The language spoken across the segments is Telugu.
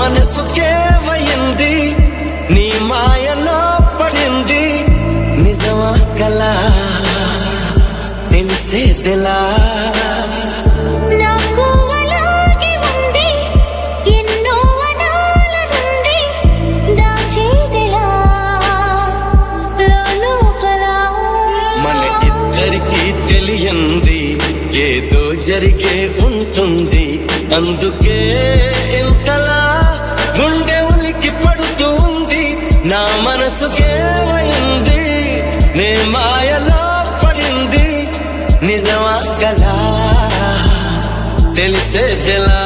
మనసుకేవయింది నీ మాయలో పడింది నిజమా కలా తెలిసేదిలా నాకు అలాగే ఉంది ఎన్నో అనాలనుంది దాచేదిలా లోపల మన ఇద్దరికి తెలియంది ఏదో జరిగే ఉంటుంది అందుకే ఇంతలా గుండె ఉలికి పడుతూ ఉంది నా మనసుకేమైంది నే మాయలో పడింది నిజమా కదా తెలిసేదిలా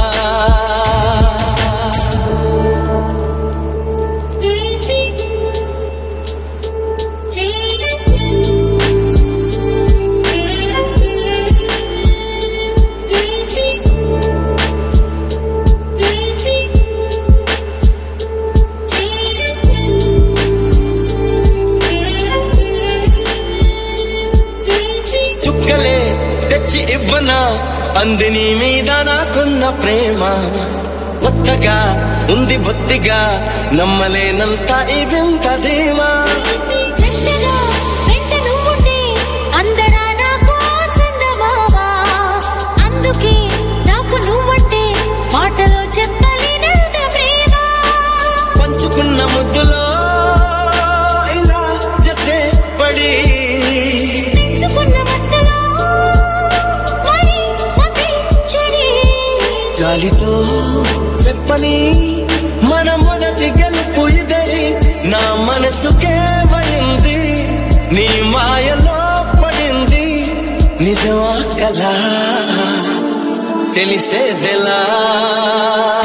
చుక్కలే తెచ్చి ఇవ్వనా అందిని మీద నాకున్న ప్రేమ కొత్తగా ఉంది బొత్తిగా నమ్మలేనంత ఈ వింత ధీమా చెంతగా వెంట నువ్వుంటే అందరా నాకు చందమావా అందుకే నాకు నువ్వంటే మాటలో చెప్పలేనంత ప్రేమ పంచుకున్న ముద్దులో ఇలా జతే పడి పెంచుకున్న మధ్యలో మరి మతి చెడి గాలితో చెప్పని మన మొదటి గెలుపు ఇదని నా మనసుకేమైంది నీ మాయలో పడింది నిజమా కదా తెలిసేదెలా